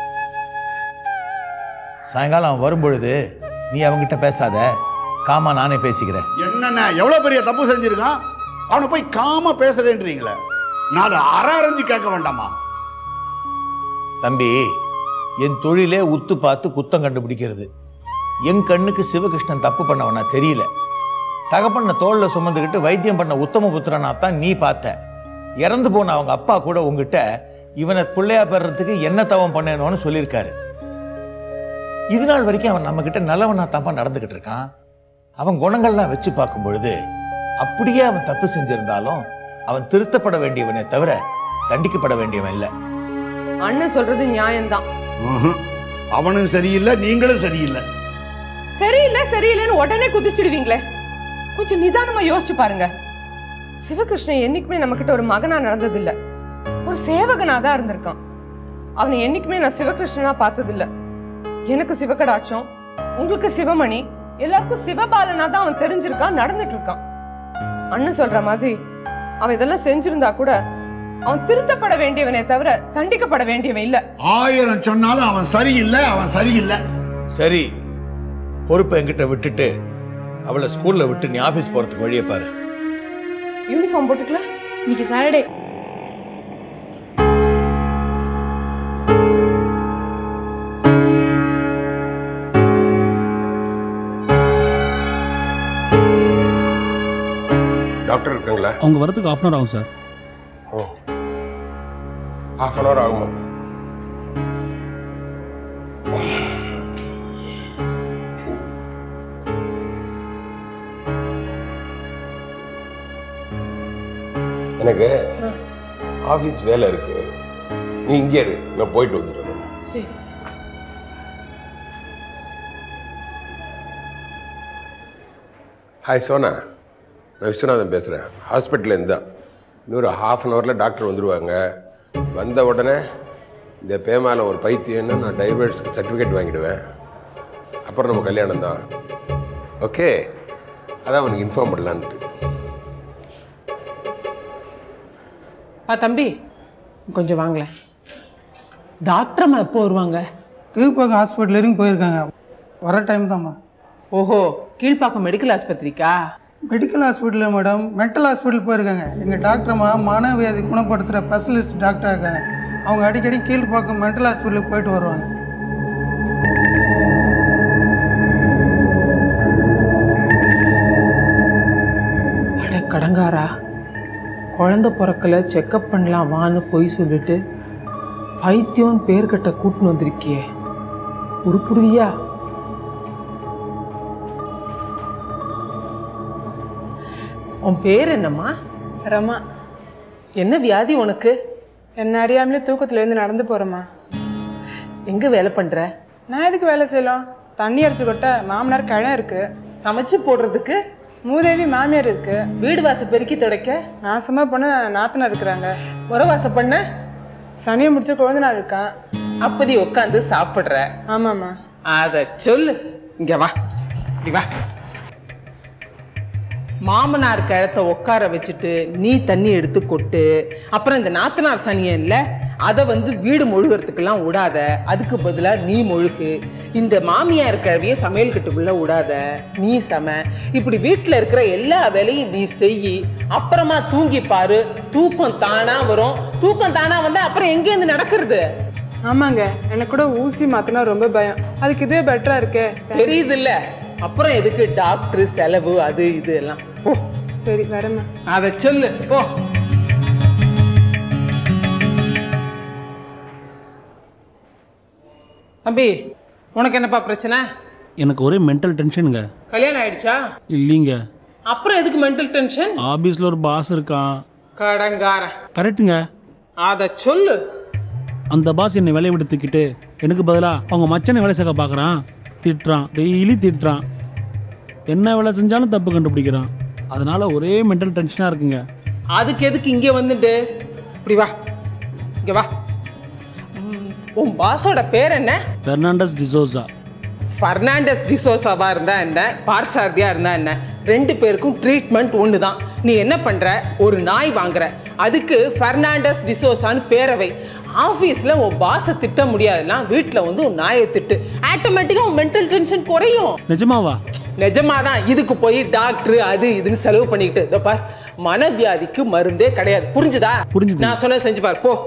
சாயங்காலம் அவன் வரும்பொழுது நீ அவன்கிட்ட பேசாத காமா நானே பேசிக்கிறேன் என்னென்ன எவ்வளவு பெரிய தப்பு செஞ்சிருக்கான் அவனை போய் காம பேசுறேன்றீங்களே நான் அரை அரைஞ்சு கேட்க வேண்டாமா தம்பி என் தொழிலே உத்து பார்த்து குத்தம் கண்டுபிடிக்கிறது என் கண்ணுக்கு சிவகிருஷ்ணன் தப்பு பண்ணவனா தெரியல தகப்பண்ண தோல்ல சுமந்துக்கிட்டு வைத்தியம் பண்ண உத்தம புத்திரனா தான் நீ பார்த்த இறந்து போன அவங்க அப்பா கூட உங்ககிட்ட இவனை பிள்ளையா பெறறதுக்கு என்ன தவம் பண்ணணும்னு சொல்லியிருக்காரு இது நாள் வரைக்கும் அவன் நம்ம கிட்ட நல்லவனா தாப்பா நடந்துகிட்டு இருக்கான் அவன் குணங்கள்லாம் வச்சு பார்க்கும் பொழுது அப்படியே அவன் தப்பு செஞ்சிருந்தாலும் அவன் திருத்தப்பட வேண்டியவனே தவிர தண்டிக்கப்பட வேண்டியவன் இல்லை அண்ணன் சொல்றது நியாயம்தான் ம்ஹும். அவனும் சரியில்லை நீங்களும் சரியில்லை சரியில்லை சரியில்லைன்னு உடனே குதிச்சிடுவீங்களே கொஞ்சம் நிதானமா யோசிச்சு பாருங்க சிவகிருஷ்ணன் என்னைக்குமே நம்ம கிட்ட ஒரு மகனா நடந்ததில்ல ஒரு சேவகனா தான் இருந்திருக்கான் அவனை என்னைக்குமே நான் சிவகிருஷ்ணனா பார்த்ததில்ல எனக்கு சிவகடாட்சம் உங்களுக்கு சிவமணி எல்லாருக்கும் சிவபாலனா தான் அவன் தெரிஞ்சிருக்கான் நடந்துட்டு இருக்கான் அண்ணன் சொல்ற மாதிரி அவன் இதெல்லாம் செஞ்சிருந்தா கூட அவன் திருத்தப்பட வேண்டியவனே தவிர தண்டிக்கப்பட வேண்டியவன் இல்ல ஆயிரம் சொன்னாலும் அவன் சரியில்லை அவன் சரியில்லை சரி பொறுப்பை என்கிட்ட விட்டுட்டு அவளை ஸ்கூல்ல விட்டு நீ ஆபீஸ் போறதுக்கு வழியை பாரு யூனிஃபார்ம் போட்டுக்கல இன்னைக்கு சாட்டர்டே டாக்டர் இருக்காங்களா அவங்க வரதுக்கு ஆஃப் அன் ஆகும் sir oh half an hour ஆகுமா எனக்கு ஆஃபீஸ் வேலை இருக்கு நீ இங்கே இரு நான் போயிட்டு வந்துடுறேன் சரி ஹாய் சோனா நான் விஸ்வநாதன் பேசுகிறேன் ஹாஸ்பிட்டல்லேருந்து தான் இன்னொரு ஹாஃப் அன் ஹவரில் டாக்டர் வந்துடுவாங்க வந்த உடனே இந்த பேமால ஒரு பைத்தியம்னு நான் டைவர்ஸ்க்கு சர்டிஃபிகேட் வாங்கிடுவேன் அப்புறம் நம்ம கல்யாணம் தான் ஓகே அதான் அவனுக்கு இன்ஃபார்ம் பண்ணலான்ட்டு ஆ தம்பி கொஞ்சம் வாங்களேன் டாக்டர் அம்மா எப்போ வருவாங்க கீழ்ப்பாக்கம் ஹாஸ்பிட்டல் வரைக்கும் போயிருக்காங்க வர டைம் தான்மா ஓஹோ கீழ்ப்பாக்கம் மெடிக்கல் ஆஸ்பத்திரிக்கா மெடிக்கல் ஹாஸ்பிட்டலில் மேடம் மென்டல் ஹாஸ்பிட்டல் போயிருக்காங்க எங்கள் டாக்டர்மா மனவியாதி குணப்படுத்துகிற ஸ்பெஷலிஸ்ட் டாக்டராக இருக்காங்க அவங்க அடிக்கடி கீழ்ப்பாக்கம் மென்டல் ஹாஸ்பிட்டலுக்கு போயிட்டு வருவாங்க அட கடங்காரா குழந்தை பிறக்கல செக்கப் பண்ணலாம் வான்னு பொய் சொல்லிட்டு பைத்தியம் பேர் கட்ட கூட்டின்னு வந்திருக்கியே உருப்பிடுவியா உன் பேர் என்னம்மா ரமா என்ன வியாதி உனக்கு என்ன அறியாமலே தூக்கத்துல இருந்து நடந்து போறேம்மா எங்க வேலை பண்ற நான் எதுக்கு வேலை செய்யலாம் தண்ணி அரைச்சு கொட்ட மாமனார் கிழம் இருக்கு சமைச்சு போடுறதுக்கு மூதேவி மாமியார் இருக்கு வீடு வாசல் பெருக்கி துடைக்க நாசமா பண்ண நாத்தனார் இருக்கிறாங்க உறவாசம் பண்ண சனியை முடிச்ச குழந்தைனார் இருக்கான் அப்படி உட்காந்து சாப்பிடுற ஆமாம்மா அத சொல்லு இங்க வா இப்படி வா மாமனார் கழுத்தை உட்கார வச்சுட்டு நீ தண்ணி எடுத்து கொட்டு அப்புறம் இந்த நாத்தனார் சனியன் இல்லை அதை வந்து வீடு மொழுகிறதுக்கெல்லாம் விடாத அதுக்கு பதிலாக நீ மொழுகு இந்த மாமியார் கிழவிய சமையல் கட்டுக்குள்ள விடாத நீ சம இப்படி வீட்டில் இருக்கிற எல்லா வேலையும் நீ செய் அப்புறமா தூங்கி பாரு தூக்கம் தானா வரும் தூக்கம் தானா வந்தா அப்புறம் எங்கேருந்து நடக்கிறது ஆமாங்க எனக்கு கூட ஊசி மாத்தினா ரொம்ப பயம் அதுக்கு இதே பெட்டரா இருக்கே தெரியுது இல்ல அப்புறம் எதுக்கு டாக்டர் செலவு அது இது எல்லாம் ஓ சரி வரேம்மா அதை சொல்லு ஓ தம்பி உனக்கு என்னப்பா பிரச்சனை எனக்கு ஒரே மென்டல் டென்ஷனுங்க கல்யாணம் ஆயிடுச்சா இல்லைங்க அப்புறம் எதுக்கு மென்டல் டென்ஷன் ஆபீஸில் ஒரு பாஸ் இருக்கான் கடங்காரன் கரெக்டுங்க அதை சொல்லு அந்த பாஸ் என்னை வேலையை விட்டு தூக்கிட்டு எனக்கு பதிலாக அவங்க மச்சனை வேலை சேர்க்க பார்க்குறான் திட்டுறான் டெய்லி திட்டுறான் என்ன வேலை செஞ்சாலும் தப்பு கண்டுபிடிக்கிறான் அதனால ஒரே மென்டல் டென்ஷனாக இருக்குங்க அதுக்கு எதுக்கு இங்கே வந்துட்டு இப்படி வா இங்கே வா ம், உன் பாஸோட பேர் என்ன பெர்னாண்டஸ் டிசோசா ஃபர்னாண்டஸ் டிசோசாவா இருந்தா என்ன பார்சாரதியா இருந்தா என்ன ரெண்டு பேருக்கும் ட்ரீட்மெண்ட் ஒன்று தான் நீ என்ன பண்ற ஒரு நாய் வாங்குற அதுக்கு ஃபெர்னாண்டஸ் டிசோசான்னு பேரவை ஆஃபீஸில் உன் பாஸை திட்ட முடியாதுன்னா வீட்டில் வந்து உன் நாயை திட்டு ஆட்டோமேட்டிக்காக உன் மென்டல் டென்ஷன் குறையும் நிஜமாவா நிஜமாதான் இதுக்கு போய் டாக்டர் அது இதுன்னு செலவு பண்ணிக்கிட்டு இதோ பார் மனவியாதிக்கு மருந்தே கிடையாது புரிஞ்சுதா புரிஞ்சுது. நான் சொன்னதை செஞ்சு பார் போ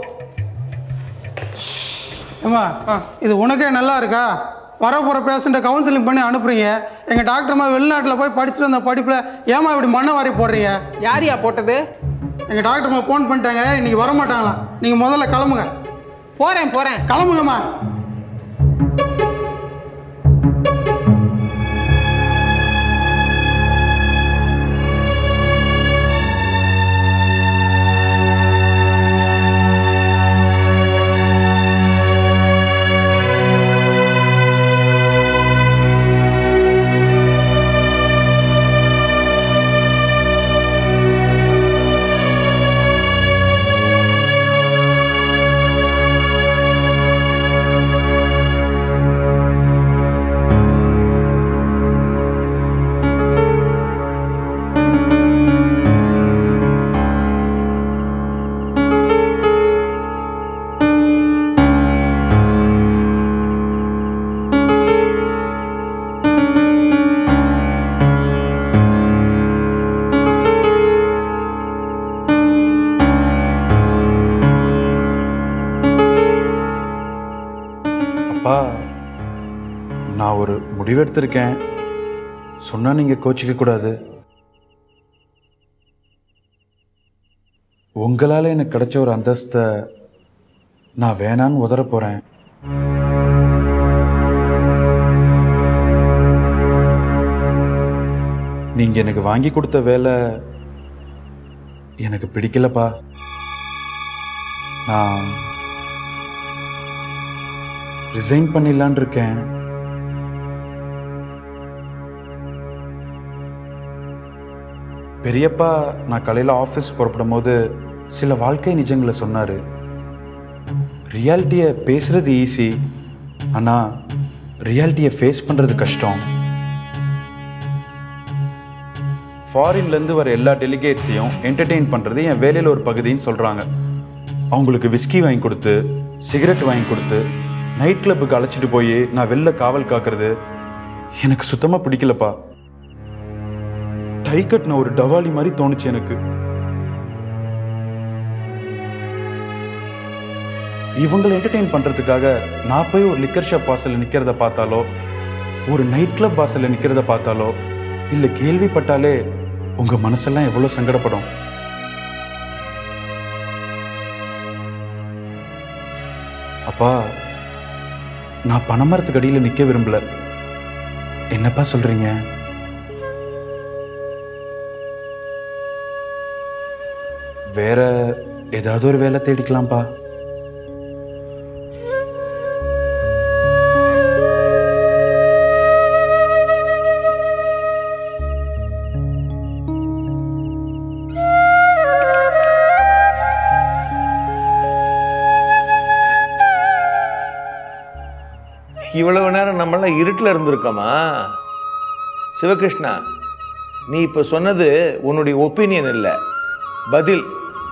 ஏம்மா இது உனக்கே நல்லா இருக்கா வர போகிற பேஷண்ட்டை கவுன்சிலிங் பண்ணி அனுப்புறீங்க எங்கள் டாக்டர்மா வெளிநாட்டில் போய் படிச்சுட்டு வந்த படிப்பில் ஏமா இப்படி மண்ணை வாரி போடுறீங்க யாரியா போட்டது எங்கள் டாக்டர்மா ஃபோன் பண்ணிட்டாங்க இன்னைக்கு வர மாட்டாங்களாம் நீங்கள் முதல்ல கிளம்புங்க போறேன் போறேன் கிளம்புங்கம்மா அப்பா நான் ஒரு முடிவெடுத்திருக்கேன் சொன்னா நீங்க கோச்சிக்க கூடாது உங்களால எனக்கு கிடைச்ச ஒரு அந்தஸ்தை நான் வேணான்னு உதற போறேன் நீங்க எனக்கு வாங்கி கொடுத்த வேலை எனக்கு பிடிக்கலப்பா நான் ரிசைன் பண்ணிடலான் இருக்கேன் பெரியப்பா நான் காலையில் ஆஃபீஸ் புறப்படும் போது சில வாழ்க்கை நிஜங்களை சொன்னார் ரியாலிட்டியை பேசுறது ஈஸி ஆனால் ரியாலிட்டியை ஃபேஸ் பண்ணுறது கஷ்டம் ஃபாரின்லேருந்து வர எல்லா டெலிகேட்ஸையும் என்டர்டெயின் பண்ணுறது என் வேலையில் ஒரு பகுதின்னு சொல்கிறாங்க அவங்களுக்கு விஸ்கி வாங்கி கொடுத்து சிகரெட் வாங்கி கொடுத்து நைட் கிளப்புக்கு அழைச்சிட்டு போய் நான் வெளில காவல் காக்கிறது எனக்கு சுத்தமாக பிடிக்கலப்பா டை கட்டின ஒரு டவாலி மாதிரி தோணுச்சு எனக்கு இவங்களை என்டர்டெயின் பண்ணுறதுக்காக நான் போய் ஒரு லிக்கர் ஷாப் வாசலில் நிற்கிறத பார்த்தாலோ ஒரு நைட் கிளப் வாசலில் நிற்கிறத பார்த்தாலோ இல்லை கேள்விப்பட்டாலே உங்கள் மனசெல்லாம் எவ்வளோ சங்கடப்படும் அப்பா நான் பனைமரத்துக்கு அடியில் நிற்க விரும்பல என்னப்பா சொல்கிறீங்க வேற ஏதாவது ஒரு வேலை தேடிக்கலாம்ப்பா இவ்வளவு நேரம் நம்மளாம் இருட்டில் இருந்திருக்கோமா சிவகிருஷ்ணா நீ இப்போ சொன்னது உன்னுடைய ஒப்பீனியன் இல்லை பதில்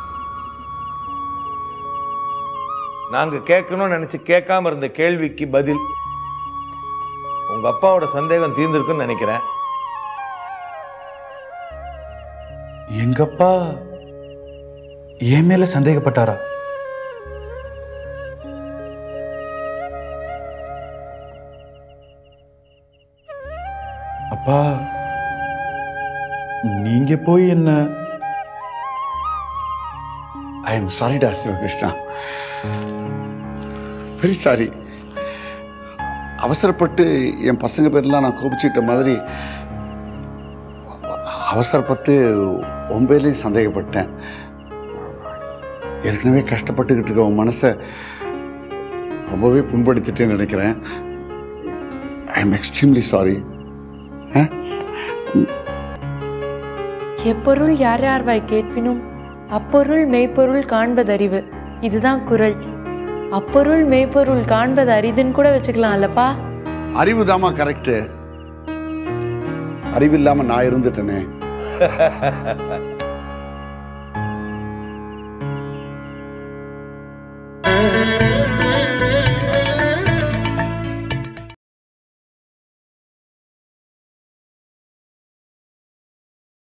நாங்கள் கேட்கணும்னு நினச்சி கேட்காம இருந்த கேள்விக்கு பதில் உங்கள் அப்பாவோட சந்தேகம் தீர்ந்திருக்குன்னு நினைக்கிறேன் எங்கப்பா என் மேல சந்தேகப்பட்டாரா அப்பா நீங்க போய் என்ன ஐ எம் சாரிடா சிவகிருஷ்ணா வெரி சாரி அவசரப்பட்டு என் பசங்க பேர்லாம் நான் கோபிச்சிட்ட மாதிரி அவசரப்பட்டு ஒம்பேலையும் சந்தேகப்பட்டேன் ஏற்கனவே கஷ்டப்பட்டுக்கிட்டு இருக்க உன் மனசை ரொம்பவே புண்படுத்திட்டேன்னு நினைக்கிறேன் ஐ எம் எக்ஸ்ட்ரீம்லி சாரி எப்பொருள் யார் யார் வாய் கேட்பினும் அப்பொருள் மெய்ப்பொருள் காண்பதறிவு இதுதான் குறள் அப்பொருள் மெய்ப்பொருள் காண்பது அரிதுன்னு கூட வச்சுக்கலாம் அல்லப்பா அறிவு தாமா கரெக்டு அறிவில்லாமல் நான் இருந்துட்டேனே